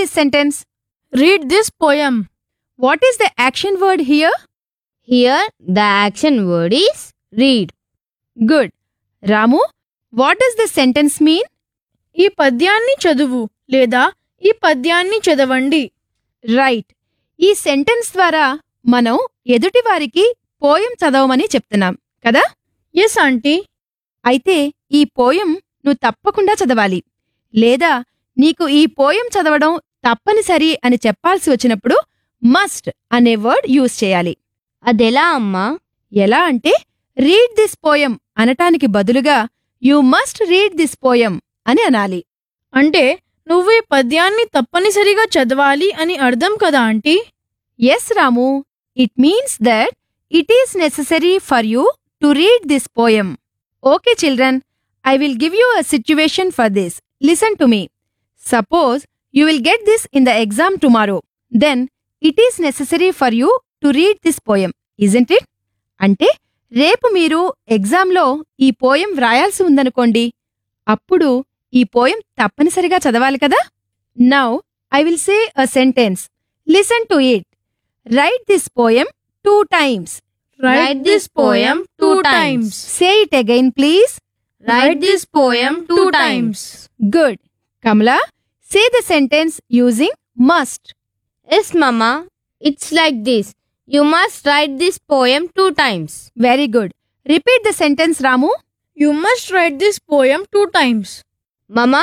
this sentence. Read this poem. What is the action word here? Here, the action word is read. Good. Ramu, what does the sentence mean? ఈ పద్యాన్ని చదువు లేదా ఈ పద్యాన్ని చదవండి right ఈ sentence ద్వారా మనం ఎదుటివారికి పోయం చదవమని చెప్తున్నాం కదా ఎస్ ఆంటీ అయితే ఈ పోయం నువ్వు తప్పకుండా చదవాలి లేదా నీకు ఈ పోయం చదవడం తప్పనిసరి అని చెప్పాల్సి వచ్చినప్పుడు మస్ట్ అనే వర్డ్ యూజ్ చేయాలి అదెలా అమ్మా ఎలా అంటే రీడ్ దిస్ పోయం అనటానికి బదులుగా you must read this poem అని అనాలి అంటే నువ్వు ఈ పద్యాన్ని తప్పనిసరిగా చదవాలి అని అర్థం కదా aunty yes Ramu it means that it is necessary for you to read this poem okay children I will give you a situation for this listen to me suppose you will get this in the exam tomorrow then it is necessary for you to read this poem isn't it అంటే రేపు మీరు ఎగ్జామ్లో ఈ poem వ్రాయాల్సి ఉందనుకోండి అప్పుడు ఈ poem తప్పనిసరిగా చదవాలి కదా now I will say a sentence listen to it write this poem two times Write this poem two times. Say it again please Write this poem two times. Good Kamala say the sentence using must Yes, Mama. It's like this. You must write this poem two times. Very good repeat the sentence Ramu you must write this poem two times Mama,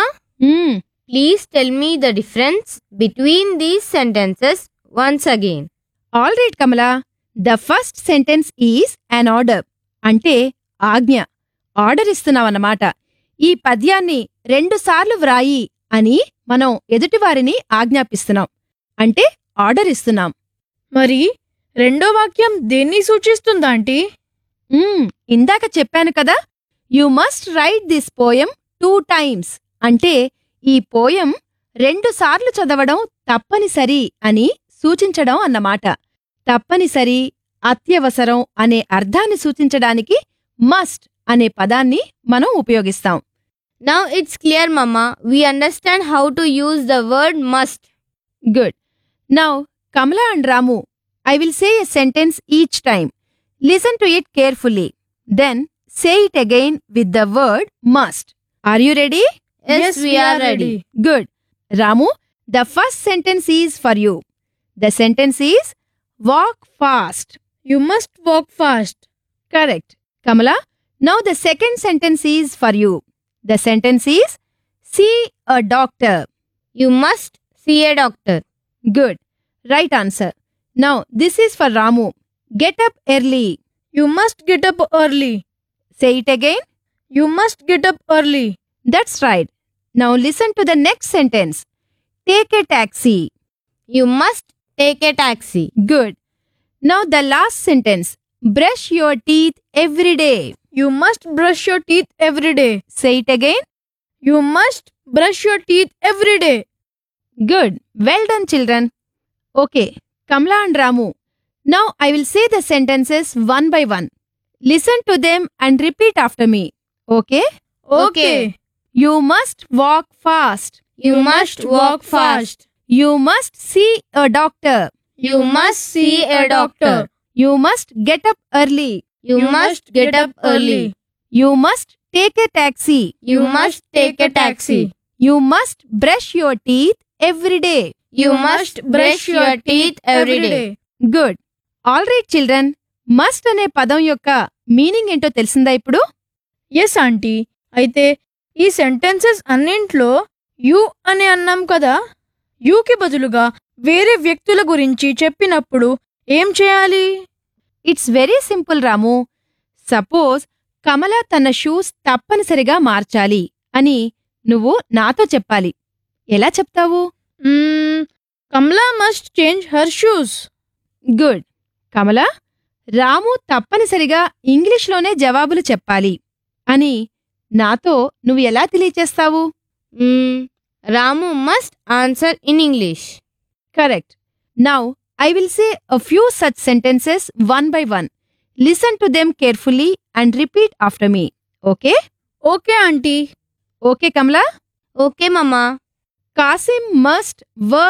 please tell me the difference between these sentences once again. All right Kamala the first sentence is an order అంటే ఆజ్ఞ order ఇస్తున్నావన్నమాట ఈ పద్యాన్ని రెండుసార్లు వ్రాయి అని మనం ఎదుటివారిని ఆజ్ఞాపిస్తున్నాం అంటే order ఇస్తున్నాం మరి రెండో వాక్యం దేన్ని సూచిస్తుందా ఆంటీ మ్మ్, ఇందాక చెప్పాను కదా you must write this poem two times అంటే ఈ పోయం రెండుసార్లు చదవడం తప్పనిసరి అని సూచించడం అన్నమాట తప్పనిసరి అత్యవసరం అనే అర్థాన్ని సూచించడానికి మస్ట్ అనే పదాన్ని మనం ఉపయోగిస్తాం Now it's clear, Mama. We understand how to use the word must. Good now Kamala and Ramu I will say a sentence each time listen to it carefully then say it again with the word must are you ready Yes, we are ready. Good Ramu the first sentence is for you the sentence is walk fast you must walk fast correct Kamala now the second sentence is for you the sentence is see a doctor You must see a doctor. Good right answer now this is for Ramu get up early you must get up early say it again you must get up early that's right now listen to the next sentence take a taxi You must take a taxi. Good now the last sentence brush your teeth every day you must brush your teeth every day say it again you must brush your teeth every day good well done children okay Kamala and Ramu now I will say the sentences one by one listen to them and repeat after me okay okay you must walk fast You must walk fast. You must see a doctor You must see a doctor. You must get up early You, must get up early. You must take a taxi You must take a taxi. You must brush your teeth every day You must brush your teeth every day. Good all right children must అనే పదం యొక్క meaning ఏంటో తెలిసిందా ఇప్పుడు yes aunty అయితే ఈ sentences అన్నింట్లో you అని అన్నాం కదా యూకి బదులుగా వేరే వ్యక్తుల గురించి చెప్పినప్పుడు ఏం చేయాలి it's very simple Ramu suppose Kamala తన షూస్ తప్పనిసరిగా మార్చాలి అని నువ్వు నాతో చెప్పాలి ఎలా చెప్తావు hmm, Kamala must change her shoes good Kamala Ramu తప్పనిసరిగా ఇంగ్లీష్లోనే జవాబులు చెప్పాలి అని నాతో నువ్వు ఎలా తెలియచేస్తావు Mm, Ramu must answer in English. Correct now I will say a few such sentences one by one listen to them carefully and repeat after me okay okay aunty okay Kamala Okay, Mama. Kasim must work